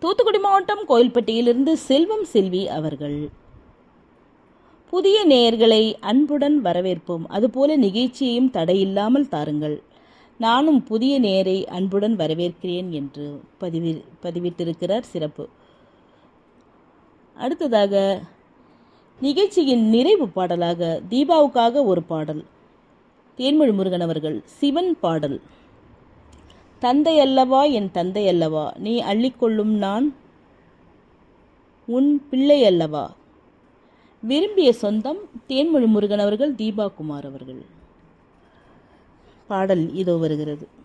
தூத்துக்குடி மாவட்டம் கோயில்பட்டியிலிருந்து செல்வம் செல்வி அவர்கள் புதிய நேயர்களை அன்புடன் வரவேற்போம் அதுபோல நிகழ்ச்சியையும் தடையில்லாமல் தாருங்கள் நானும் புதிய நேயரை அன்புடன் வரவேற்கிறேன் என்று பதிவி பதிவிட்டிருக்கிறார் சிறப்பு அடுத்ததாக நிகழ்ச்சியின் நிறைவு பாடலாக தீபாவுக்காக ஒரு பாடல் தேன்மொழி முருகன் அவர்கள் சிவன் பாடல் தந்தை அல்லவா என் தந்தை அல்லவா நீ அள்ளிக்கொள்ளும் நான் உன் பிள்ளை அல்லவா விரும்பிய சொந்தம் தேன்மொழி முருகன் அவர்கள் தீபா குமார் அவர்கள் பாடல் இதோ வருகிறது